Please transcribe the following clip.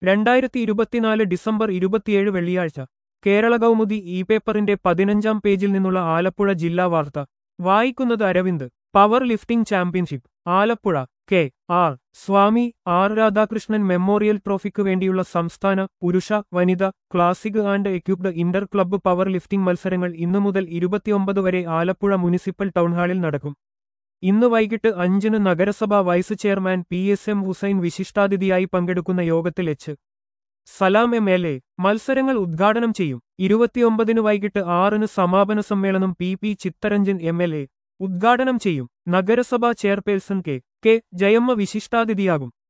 രണ്ടായിരത്തി ഇരുപത്തിനാല് ഡിസംബർ ഇരുപത്തിയേഴ് വെള്ളിയാഴ്ച കേരള കൗമുദി ഇ പേപ്പറിന്റെ പതിനഞ്ചാം പേജിൽ നിന്നുള്ള ആലപ്പുഴ ജില്ലാ വാർത്ത വായിക്കുന്നത് Aravind power lifting championship Alappuzha K R Swami R Radhakrishnan memorial ട്രോഫിക്ക് വേണ്ടിയുള്ള സംസ്ഥാന പുരുഷ വനിത classic and equipped inter club power lifting മത്സരങ്ങൾ ഇന്നു മുതൽ ഇരുപത്തിയൊമ്പത് വരെ ആലപ്പുഴ മുനിസിപ്പൽ ടൗൺഹാളിൽ നടക്കും ഇന്ന് വൈകിട്ട് അഞ്ചിന് നഗരസഭാ vice chairman P S M Hussain വിശിഷ്ടാതിഥിയായി പങ്കെടുക്കുന്ന യോഗത്തിൽ H Salam M L A മത്സരങ്ങൾ ഉദ്ഘാടനം ചെയ്യും ഇരുപത്തിയൊമ്പതിന് വൈകിട്ട് ആറിന് സമാപന സമ്മേളനം P P Chitharanjan M L A ഉദ്ഘാടനം ചെയ്യും നഗരസഭാ ചെയർപേഴ്സൺ കെ കെ ജയമ്മ വിശിഷ്ടാതിഥിയാകും